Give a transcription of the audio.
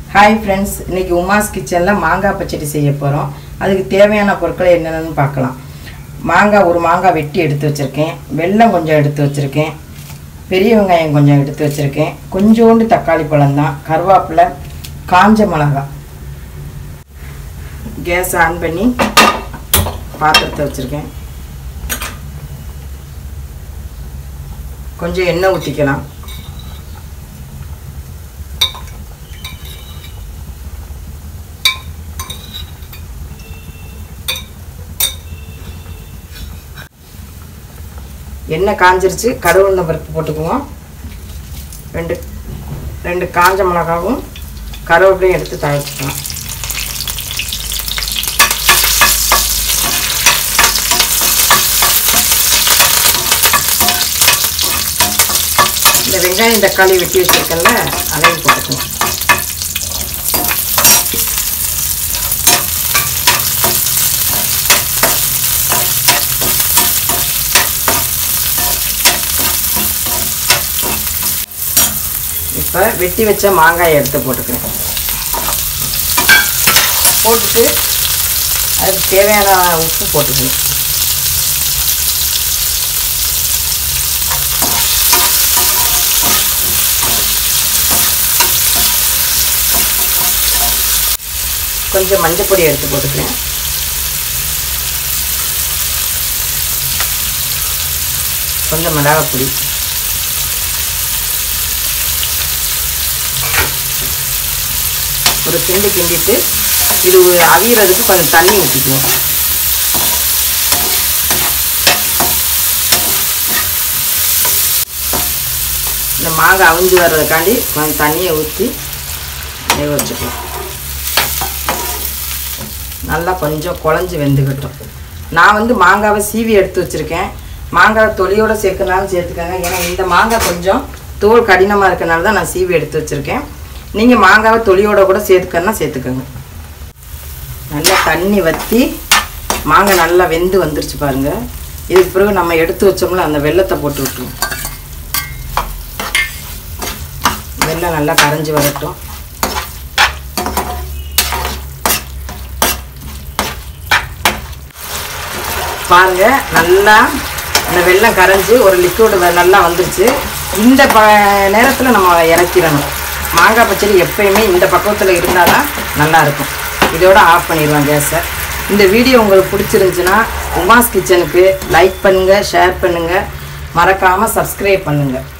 hi friends இன்னைக்கு உமாஸ் கிச்சனில் மாங்காய் பச்சடி செய்ய போகிறோம் அதுக்கு தேவையான பொருட்களை என்னென்னு பார்க்கலாம் மாங்காய் ஒரு மாங்காய் வெட்டி எடுத்து வச்சுருக்கேன் வெல்லம் கொஞ்சம் எடுத்து வச்சுருக்கேன் பெரிய வெங்காயம் கொஞ்சம் எடுத்து வச்சுருக்கேன் கொஞ்சோண்டு தக்காளி பழம் தான் கருவேப்பிலை காஞ்ச மிளகாய் கேஸ் ஆன் பண்ணி பாத்திரத்தை வச்சுருக்கேன் கொஞ்சம் எண்ணெய் ஊற்றிக்கலாம் எண்ணெய் காஞ்சிருச்சு கடுகுந்த பருப்பு போட்டுக்குவோம் ரெண்டு ரெண்டு காஞ்ச மிளகாவும் கருவேப்பிலையும் எடுத்து தழைச்சிக்கலாம் இந்த வெங்காயம் தக்காளி வெட்டி வச்சிருக்கேன்ல அதையும் போட்டுக்குவோம் இப்போ வெட்டி வச்ச மாங்காயை எடுத்து போட்டுக்கிறேன் போட்டுட்டு அதுக்கு தேவையான உப்பு போட்டுக்கணும் கொஞ்சம் மஞ்சள் பொடி எடுத்து போட்டுக்கிறேன் கொஞ்சம் மிளகாய் பொடி ஒரு கிண்டு கிண்டிட்டு இது அவியறதுக்கு கொஞ்சம் தண்ணி ஊற்றிக்குவோம் இந்த மாங்காய் அவிஞ்சு வர்றதுக்காண்டி கொஞ்சம் தண்ணியை ஊற்றி வேக வச்சுக்கலாம் நல்லா கொஞ்சம் குழஞ்சி வெந்துக்கிட்டோம் நான் வந்து மாங்காவை சீவி எடுத்து வச்சுருக்கேன் மாங்காய் தொலியோடு சேர்க்கனாலும் சேர்த்துக்கோங்க ஏன்னா இந்த மாங்காய் கொஞ்சம் தோல் கடினமாக இருக்கனால தான் நான் சீவி எடுத்து வச்சுருக்கேன் நீங்கள் மாங்காவை தொலியோட கூட சேர்த்துக்கன்னா சேர்த்துக்கோங்க நல்லா தண்ணி வற்றி மாங்காய் நல்லா வெந்து வந்துருச்சு பாருங்கள் இதுக்கு பிறகு நம்ம எடுத்து வச்சோம்ல அந்த வெள்ளத்தை போட்டு விட்டுருவோம் வெள்ளம் நல்லா கரைஞ்சி வரட்டும் பாருங்க நல்லா இந்த வெள்ளம் கரைஞ்சி ஒரு லிக்விட் நல்லா வந்துருச்சு இந்த ப நேரத்தில் நம்ம இறக்கிடணும் மாங்காய் பச்சடி எப்பயுமே இந்த பக்குவத்தில் இருந்தால் தான் நல்லாயிருக்கும் இதோட ஆஃப் பண்ணிடுவேன் கேஸை இந்த வீடியோ உங்களுக்கு பிடிச்சிருந்துச்சுன்னா உமாஸ் கிச்சனுக்கு லைக் பண்ணுங்கள் ஷேர் பண்ணுங்கள் மறக்காமல் சப்ஸ்கிரைப் பண்ணுங்கள்